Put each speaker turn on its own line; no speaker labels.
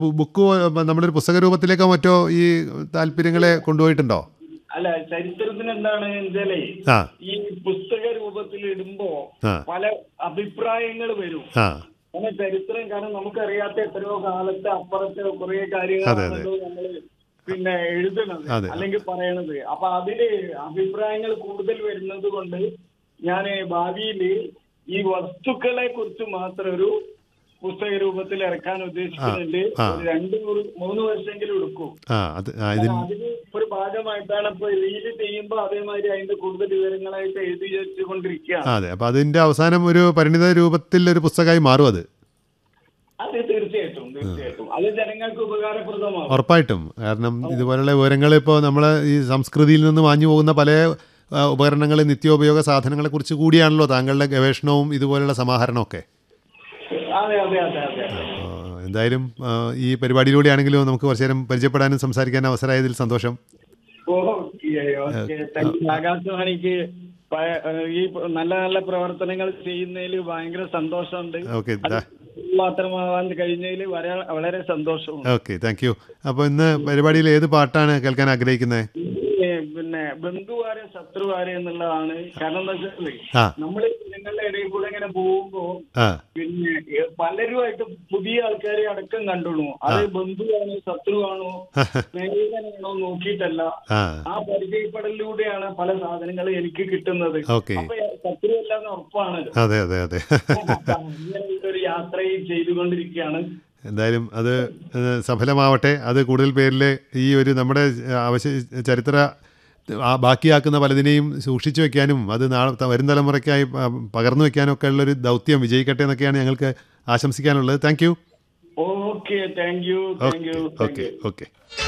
ബു- ബുക്ക് നമ്മളൊരു പുസ്തക രൂപത്തിലേക്കോ മറ്റോ ഈ താല്പര്യങ്ങളെ കൊണ്ടുപോയിട്ടുണ്ടോ
അല്ല ചരിത്രത്തിന് എന്താണ് വെച്ചാലേ
ആ
ഈ പുസ്തക രൂപത്തിൽ ഇടുമ്പോ
ആ.
പല അഭിപ്രായങ്ങൾ വരും
ആ
അങ്ങനെ ചരിത്രം കാരണം നമുക്കറിയാത്ത എത്രയോ കാലത്തെ അപ്പുറത്തെ കുറെ
അതെ,
കാര്യങ്ങളാണല്ലോ നമ്മള് പിന്നെ എഴുതണത്
അതെ.
അല്ലെങ്കിൽ പറയണത് അപ്പൊ അതില് അഭിപ്രായങ്ങൾ കൂടുതൽ വരുന്നത് കൊണ്ട് ഞാൻ ഭാവിയിൽ ഈ വസ്തുക്കളെ കുറിച്ച് മാത്രം ഒരു പുസ്തക രൂപത്തിൽ ഇറക്കാൻ ഉദ്ദേശിക്കുന്നുണ്ട്
ആ.
ഒരു രണ്ട് മൂന്ന് മൂന്ന് വർഷമെങ്കിലും എടുക്കും
ആ അത് ആ, ഇതിൻ
കാരണം അതിന് ഒരു ഭാഗമായിട്ടാണ് ഇപ്പൊ റീല് ചെയ്യുമ്പോ അതേമാതിരി അതിന്റെ കൂടുതൽ വിവരങ്ങളായിട്ട് എഴുതി വെച്ചുകൊണ്ടിരിക്കുകയാണ്
ആ, അതെ അപ്പോൾ അതിൻ്റെ അവസാനം ഒരു പരിണിത രൂപത്തിൽ ഒരു പുസ്തകമായി മാറും അത്
അത് തീർച്ചയായിട്ടും തീർച്ചയായിട്ടും അത് ജനങ്ങൾക്ക് ഉപകാരപ്രദമാകും
ഉറപ്പായിട്ടും കാരണം ഇതുപോലുള്ള വിവരങ്ങൾ ഇപ്പോൾ നമ്മൾ ഈ സംസ്കൃതിയിൽ നിന്ന് വാങ്ങി പോകുന്ന പല ആ, ഉപകരണങ്ങൾ നിത്യോപയോഗ സാധനങ്ങളെക്കുറിച്ച് കൂടിയാണല്ലോ താങ്കളുടെ ഗവേഷണവും ഇതുപോലുള്ള സമാഹരണമൊക്കെ
അതെ അതെ അതെ അതെ
ആ, എന്തായാലും ആ, ഈ പരിപാടിയിലൂടെയാണെങ്കിലും നമുക്ക് കുറച്ചു നേരം പരിചയപ്പെടാനും സംസാരിക്കാനും അവസരമായതിൽ സന്തോഷം
ഓക്കെ ഓക്കെ താങ്ക് യു. ആകാശവാണിക്ക് പ- ഈ നല്ല നല്ല പ്രവർത്തനങ്ങൾ ചെയ്യുന്നതിൽ ഭയങ്കര സന്തോഷമുണ്ട്
ഓക്കെ
അത് മാത്രമാവാൻ കഴിഞ്ഞതിൽ വളരെ വളരെ സന്തോഷമുണ്ട്
ഓക്കെ താങ്ക് യു അപ്പോൾ ഇന്ന് പരിപാടിയിൽ ഏത് പാട്ടാണ് കേൾക്കാൻ ആഗ്രഹിക്കുന്നത്
ഏ, പിന്നെ ബന്ധുവാരെ ശത്രുവാരെ എന്നുള്ളതാണ് കാരണം എന്താ വെച്ചാൽ
ആ
നമ്മൾ ജനങ്ങളുടെ ഇടയിൽ കൂടെ ഇങ്ങനെ പോകുമ്പോ
ആ
പിന്നെ ഏ, പലരുമായിട്ട് പുതിയ ആൾക്കാരെ അടക്കം കണ്ടുള്ളൂ അത് ബന്ധുവാണോ ശത്രുവാണോ സ്നേഹിതനാണോ നോക്കിയിട്ടല്ല
ആ
ആ പരിചയപ്പെടലിലൂടെയാണ് പല സാധനങ്ങളും എനിക്ക് കിട്ടുന്നത്
ഓക്കെ
അപ്പൊ ശത്രുവല്ല എന്ന് ഉറപ്പാണ്
അതെ അതെ അതെ
അപ്പൊ അങ്ങനെ ഒരു യാത്രയും ചെയ്തുകൊണ്ടിരിക്കുകയാണ്
എന്തായാലും അത് ഏഹ്, സഫലമാവട്ടെ അത് കൂടുതൽ പേരിൽ ഈ ഒരു നമ്മുടെ ആവശ്യ ചരിത്ര ആ ബാക്കിയാക്കുന്ന പലതിനെയും സൂക്ഷിച്ചു വെക്കാനും അത് നാളെ ത- വരും തലമുറയ്ക്കായി പ- പകർന്നു വെക്കാനും ഒക്കെ ഉള്ളൊരു ദൗത്യം വിജയിക്കട്ടെ എന്നൊക്കെയാണ് ഞങ്ങൾക്ക് ആശംസിക്കാനുള്ളത് thank you
okay thank you thank you thank
okay
you
okay